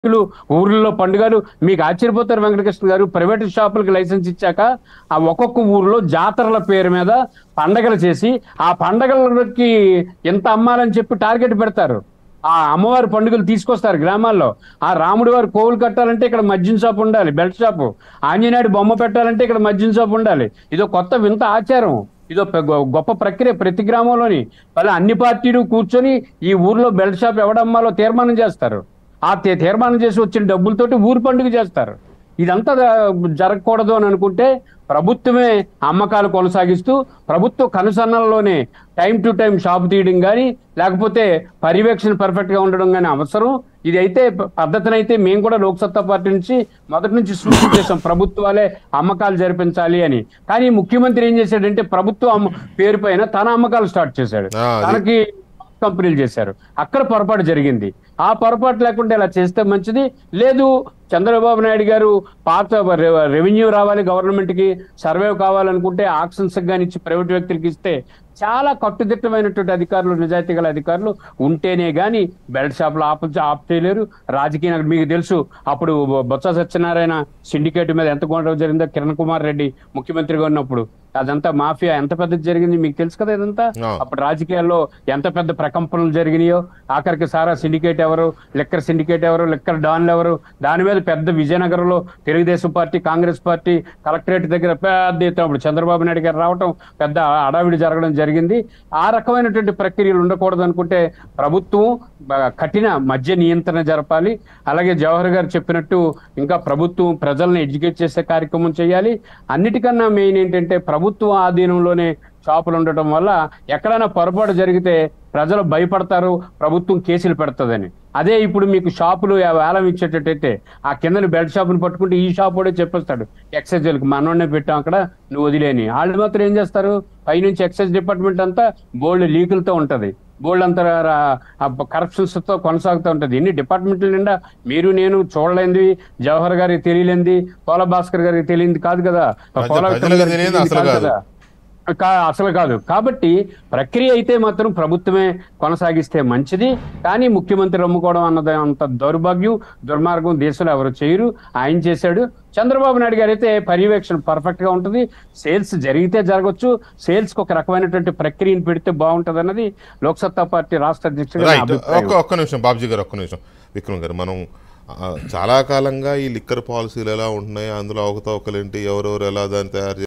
పండుగలు ఊర్లలో పండుగలు మీకు ఆశ్చర్యపోతారు వెంకటకృష్ణ గారు ప్రైవేట్ షాపులకు లైసెన్స్ ఇచ్చాక ఆ ఒక్కొక్క ఊర్లో జాతరల పేరు మీద పండగలు చేసి ఆ పండగలకి ఎంత అమ్మాలని చెప్పి టార్గెట్ పెడతారు ఆ అమ్మవారి పండుగలు తీసుకొస్తారు గ్రామాల్లో ఆ రాముడి వారి కోవులు కట్టాలంటే ఇక్కడ మద్యం షాప్ ఉండాలి బెల్ట్ షాప్ ఆంజనేయుడి బొమ్మ పెట్టాలంటే ఇక్కడ మద్యం షాప్ ఉండాలి ఇదో కొత్త వింత ఆచారం ఇదో పె- గొ- గొప్ప ప్రక్రియ ప్రతి గ్రామంలోని మళ్ళీ అన్ని పార్టీలు కూర్చొని ఈ ఊర్లో బెల్ట్ షాప్ ఎవడమ్మాలో తీర్మానం చేస్తారు ఆ తీ- తీర్మానం చేసి వచ్చిన డబ్బులతోటి ఊరు పండుగ చేస్తారు ఇదంతా జ- జరగకూడదు అని అనుకుంటే ప్రభుత్వమే అమ్మకాలు కొనసాగిస్తూ ప్రభుత్వ కనుసన్నల్లోనే టైం టు టైం షాప్ తీయడం కానీ లేకపోతే పర్యవేక్షణ పర్ఫెక్ట్ గా ఉండడం కానీ అవసరం ఇది అయితే పద్ధతిని అయితే మేము కూడా లోక్సత్తా పార్టీ నుంచి మొదటి నుంచి సూచన చేసాం ప్రభుత్వాలే అమ్మకాలు జరిపించాలి అని కానీ ముఖ్యమంత్రి ఏం చేశాడంటే ప్రభుత్వ అమ్మ పేరు పైన తన అమ్మకాలు స్టార్ట్ చేశాడు ఆ, అది. తనకి కంపెనీలు చేశారు అక్కడ పొరపాటు జరిగింది ఆ పొరపాటు లేకుండా ఇలా చేస్తే మంచిది లేదు చంద్రబాబు నాయుడు గారు పాత రె- రెవెన్యూ రావాలి గవర్నమెంట్ కి సర్వే కావాలనుకుంటే ఆక్షన్స్ కానీ ఇచ్చి ప్రైవేట్ వ్యక్తులకి ఇస్తే చాలా కట్టుదిట్టమైనటువంటి అధికారులు నిజాయితీ గల అధికారులు ఉంటేనే గాని బెల్ట్ షాపులు ఆపు ఆప్ చేయలేరు రాజకీయ నాయకులు మీకు తెలుసు అప్పుడు బొత్స సత్యనారాయణ సిండికేట్ మీద ఎంత గొడవ జరిగిందో కిరణ్ కుమార్ రెడ్డి ముఖ్యమంత్రిగా ఉన్నప్పుడు అదంతా మాఫియా ఎంత పెద్దది జరిగింది మీకు తెలుసు కదా ఇదంతా ఆ. అప్పుడు రాజకీయాల్లో ఎంత పెద్ద ప్రకంపనలు జరిగినాయో ఆఖరికి సారా సిండికేట్ ఎవరు లిక్కర్ సిండికేట్ ఎవరు లిక్కర్ డాన్లు ఎవరు దాని మీద పెద్ద విజయనగరంలో Telugu Desam party Congress party collectorate దగ్గర పెద్ద ఎత్తున అప్పుడు చంద్రబాబు నాయుడు గారు రావటం పెద్ద అడావిడి జరగడం జరిగింది ఆ రకమైనటువంటి ప్రక్రియలు ఉండకూడదు అనుకుంటే ప్రభుత్వం బ- కఠిన మద్య నియంత్రణ జరపాలి అలాగే జవహర్ గారు చెప్పినట్టు ఇంకా ప్రభుత్వం ప్రజల్ని ఎడ్యుకేట్ చేసే కార్యక్రమం చేయాలి అన్నిటికన్నా మెయిన్ ఏంటంటే ప్రభుత్వం ఆధీనంలోనే షాపులు ఉండటం వల్ల ఎక్కడైనా పొరపాటు జరిగితే ప్రజలు భయపడతారు ప్రభుత్వం కేసులు పెడుతుందని అదే ఇప్పుడు మీకు షాపులు వేలం ఇచ్చేటట్టయితే ఆ కిందని బెల్ట్ షాపుని పట్టుకుంటే ఈ షాప్ కూడా చెప్పేస్తాడు ఎక్సైజ్ వాళ్ళకి మనోనే పెట్టాం అక్కడ నువ్వు వదిలేని వాళ్ళు మాత్రం ఏం చేస్తారు పైనుంచి ఎక్సైజ్ డిపార్ట్మెంట్ అంతా బోల్డ్ లీకులతో ఉంటది బోల్డ్ అంతా కరప్షన్స్ తో కొనసాగుతూ ఉంటది ఎన్ని డిపార్ట్మెంట్ల నిండా మీరు నేను చూడలేంది జవహర్ గారికి తెలియలేంది పోల భాస్కర్ గారికి తెలియంది కాదు కదా ప్రజ- పోల ప్రజలకు విక్రమ్ గారికి తెలియంది తెలియంది అసలు కాదు. కదా కా- అసలు కాదు కాబట్టి ప్రక్రియ అయితే మాత్రం ప్రభుత్వమే కొనసాగిస్తే మంచిది కానీ ముఖ్యమంత్రి అమ్ముకోవడం అన్నది అంత దౌర్భాగ్యం దుర్మార్గం దేశంలో ఎవరు చేయరు ఆయన చేశాడు చంద్రబాబు నాయుడు గారు అయితే పర్యవేక్షణ పర్ఫెక్ట్ గా ఉంటుంది సేల్స్ జరిగితే జరగచ్చు సేల్స్ కి ఒక రకమైనటువంటి ప్రక్రియను పెడితే బాగుంటది అన్నది లోక్సత్తా పార్టీ రాష్ట్ర అధ్యక్షుడు నా రైట్ అభిప్రాయం. ఒక్క ఒక్క నిమిషం బాబ్జీ గారు ఒక్క నిమిషం విక్రమ్ గారు మనం ఆ, చాలా కాలంగా ఈ లిక్కర్ పాలసీలు ఎలా ఉంటున్నాయి అందులో అవకతవకలు ఏంటి ఎవరెవరు ఎలా దాన్ని తయారు